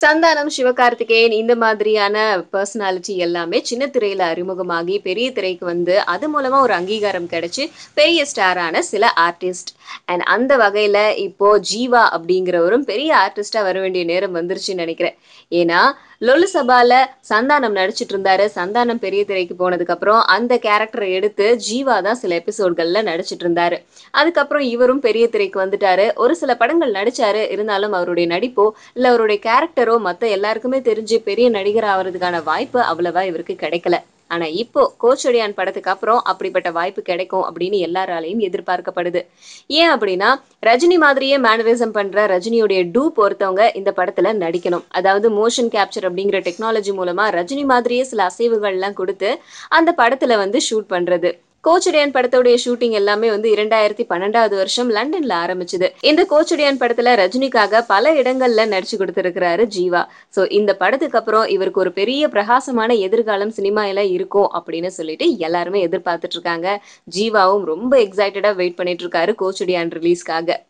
சந்தானம் சிவகார்த்திகேயன் இந்த மாதிரியான பர்சனாலிட்டி எல்லாமே சின்ன திரையில அறிமுகமாகி பெரிய திரைக்கு வந்து அது மூலமா ஒரு அங்கீகாரம் கிடைச்சு பெரிய ஸ்டாரான சில ஆர்டிஸ்ட் அண்ட் அந்த வகையில இப்போ ஜீவா அப்படிங்கிறவரும் பெரிய ஆர்டிஸ்டா வர வேண்டிய நேரம் வந்துருச்சுன்னு நினைக்கிறேன் ஏன்னா லொல்லு சபால சந்தானம் நடிச்சிட்டு இருந்தாரு சந்தானம் பெரிய திரைக்கு போனதுக்கு அப்புறம் அந்த கேரக்டரை எடுத்து ஜீவா தான் சில எபிசோட்கள்ல நடிச்சிட்டு இருந்தாரு அதுக்கப்புறம் இவரும் பெரிய திரைக்கு வந்துட்டாரு ஒரு சில படங்கள் நடிச்சாரு இருந்தாலும் அவருடைய நடிப்போ இல்ல அவருடைய கேரக்டரோ மத்த எல்லாருக்குமே தெரிஞ்சு பெரிய நடிகர் ஆவறதுக்கான வாய்ப்பு அவ்வளவா இவருக்கு கிடைக்கல ஆனா இப்போ கோச்சடியான் படத்துக்கு அப்புறம் அப்படிப்பட்ட வாய்ப்பு கிடைக்கும் அப்படின்னு எல்லாராலையும் எதிர்பார்க்கப்படுது ஏன் அப்படின்னா ரஜினி மாதிரியே மேனரிசம் பண்ற ரஜினியுடைய டூ பொறுத்தவங்க இந்த படத்துல நடிக்கணும் அதாவது மோஷன் கேப்சர் அப்படிங்கிற டெக்னாலஜி மூலமா ரஜினி மாதிரியே சில அசைவுகள்லாம் கொடுத்து அந்த படத்துல வந்து ஷூட் பண்றது கோச்சடியான் படத்தோடைய ஷூட்டிங் எல்லாமே வந்து இரண்டாயிரத்தி பன்னெண்டாவது வருஷம் லண்டன்ல ஆரம்பிச்சது இந்த கோச்சடியான் படத்துல ரஜினிக்காக பல இடங்கள்ல நடிச்சு கொடுத்திருக்கிறாரு ஜீவா சோ இந்த படத்துக்கு அப்புறம் இவருக்கு ஒரு பெரிய பிரகாசமான எதிர்காலம் சினிமாயில இருக்கும் அப்படின்னு சொல்லிட்டு எல்லாருமே எதிர்பார்த்துட்டு இருக்காங்க ஜீவாவும் ரொம்ப எக்ஸைட்டடா வெயிட் பண்ணிட்டு இருக்காரு கோச்சடியான் ரிலீஸ்க்காக